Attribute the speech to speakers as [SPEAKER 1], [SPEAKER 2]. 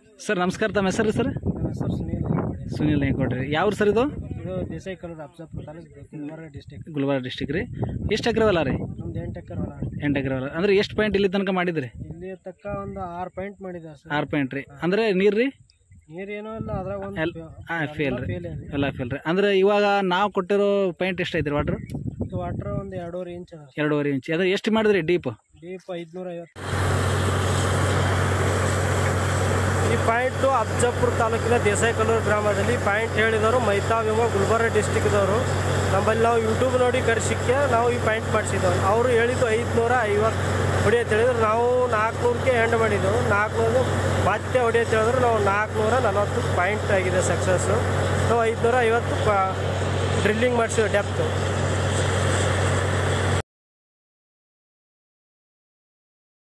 [SPEAKER 1] Sir ನಮಸ್ಕಾರ ತಮ್ಮ ಹೆಸರು ಸರ್
[SPEAKER 2] ನನ್ನ ಹೆಸರು ಸುನೀಲ್ ನಾಯ್ಕವಾಡಿ.
[SPEAKER 1] ಸುನೀಲ್ ನಾಯ್ಕೊಡ್ರಿ ಯಾವ ಸರ್ ಇದು
[SPEAKER 2] ಇದು ದೇಸಾಯಿ ಕಲ್ಲದ ಅಫ್ಜಾಪುರ ತಾಲೂಕು ಗುಲ್ಬರ್ಗ ಡಿಸ್ಟಿಕ್
[SPEAKER 1] ಗುಲ್ಬರ್ಗ ಡಿಸ್ಟಿಕ್ ರೀ ಎಷ್ಟು ಎಕರೆ ಹೊಲ ರೀ
[SPEAKER 2] ನಮ್ದು ಎಂಟು ಎಕರೆ ಹೊಲ
[SPEAKER 1] ಎಂಟು ಎಕರೆ ಹೊಲ ಅಂದ್ರೆ ಎಷ್ಟು ಪಾಯಿಂಟ್ ಇಲ್ಲಿ ತನಕ ಮಾಡಿದ್ರಿ
[SPEAKER 2] ಇಲ್ಲಿ ತಕ್ಕ ಒಂದು ಆರು ಪಾಯಿಂಟ್ ಮಾಡಿದ ಸರ್
[SPEAKER 1] ಆರು ಪಾಯಿಂಟ್ ರೀ ಅಂದ್ರೆ ನೀರು ರೀ
[SPEAKER 2] ನೀರೇನೋ ಇಲ್ಲ ಅದ್ರಾಗ ಒಂದು
[SPEAKER 1] ಎಲ್ ಹಾಂ ಫೇಲ್ ರೀ
[SPEAKER 2] ಫೇಲ್ ಇದೆ
[SPEAKER 1] ಎಲ್ಲ ಫೇಲ್ ರೀ ಅಂದ್ರೆ ಇವಾಗ ನಾವು ಕೊಟ್ಟಿರೋ ಪಾಯಿಂಟ್ ಎಷ್ಟು ಐತ್ರಿ ವಾಟ್ರ್
[SPEAKER 2] ಇದು ವಾಟರ್ ಒಂದು ಎರಡೂವರೆ ಇಂಚ್ ಅದ
[SPEAKER 1] ಎರಡೂವರೆ ಇಂಚ್ ಅದ್ರ ಎಷ್ಟು ಮಾಡಿದ್ರಿ ಡೀಪ್
[SPEAKER 2] ಡೀಪ್ ಐದುನೂರ ಐವತ್ತು ಈ ಪಾಯಿಂಟು ಅಫ್ಜಾಪುರ ತಾಲೂಕಿನ ದೇಸಾಯಿ ಕಲ್ಲೂರು ಗ್ರಾಮದಲ್ಲಿ ಪಾಯಿಂಟ್ ಹೇಳಿದವರು ಮೈತಾವ್ ಎಂಬ ಗುಲ್ಬರ್ಗ ಡಿಸ್ಟಿಕ್ದವರು ನಮ್ಮಲ್ಲಿ ನಾವು ಯೂಟ್ಯೂಬ್ ನೋಡಿ ಕರ್ಸಿಕ್ಕೆ ನಾವು ಈ ಪಾಯಿಂಟ್ ಮಾಡಿಸಿದ್ದೆವು ಅವರು ಹೇಳಿದ್ದು ಐದುನೂರ ಐವತ್ತು ಹೊಡಿಯತ್ ಹೇಳಿದ್ರು ನಾವು ನಾಲ್ಕುನೂರಕ್ಕೆ ಎಂಡ್ ಮಾಡಿದ್ದೆವು ನಾಲ್ಕುನೂರು ಮತ್ತೆ ಹೊಡಿಯತ್ ಹೇಳಿದ್ರು ನಾವು ನಾಲ್ಕುನೂರ ನಲವತ್ತು ಪಾಯಿಂಟ್ ಆಗಿದೆ ಸಕ್ಸಸ್ಸು ನಾವು ಐದುನೂರ ಐವತ್ತು ಪಾ ಡ್ರಿಲ್ಲಿಂಗ್ ಮಾಡಿಸಿದ್ವಿ ಡೆಪ್ತು